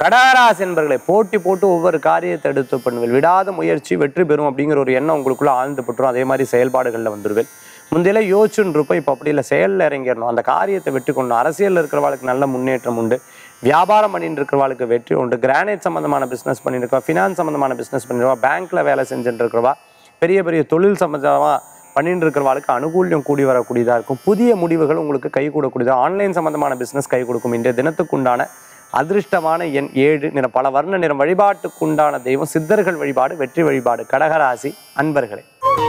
கடகராசி என்பர்களை போட்டி போட்டு ஒவ்வொரு காரியத்தை எடுத்து பண்ணுவேன் விடாத முயற்சி வெற்றி பெறும் அப்படிங்கிற ஒரு எண்ணம் உங்களுக்குள்ள ஆழ்ந்து பட்டுரும் அதே மாதிரி செயல்பாடுகளில் வந்துடுவேன் முந்தையில யோசிச்சுன்னு இருப்போம் இப்போ அப்படி இல்லை செயலில் இறங்கிடணும் அந்த காரியத்தை வெற்றி கொள்ளணும் அரசியலில் இருக்கிறவாளுக்கு நல்ல முன்னேற்றம் உண்டு வியாபாரம் பண்ணிட்டு இருக்கிறவாளுக்கு வெற்றி உண்டு கிரானைட் சம்மந்தமான பிஸ்னஸ் பண்ணிட்டு இருக்கவா ஃபினான்ஸ் சம்மந்தமான பிஸ்னஸ் பண்ணிருவா பேங்க்ல வேலை செஞ்சுட்டு இருக்கிறவா பெரிய பெரிய தொழில் சம்மந்தமாக பண்ணிட்டு இருக்கிறவாளுக்கு அனுகூல்யம் கூடி வரக்கூடியதாக இருக்கும் புதிய முடிவுகள் உங்களுக்கு கை கூடக்கூடியது ஆன்லைன் சம்மந்தமான பிஸ்னஸ் கை கொடுக்கும் இன்றைய தினத்துக்குண்டான அதிர்ஷ்டமான எண் ஏழு நிற பல வர்ண நிறம் வழிபாட்டுக்குண்டான தெய்வம் சித்தர்கள் வழிபாடு வெற்றி வழிபாடு கடகராசி அன்பர்களே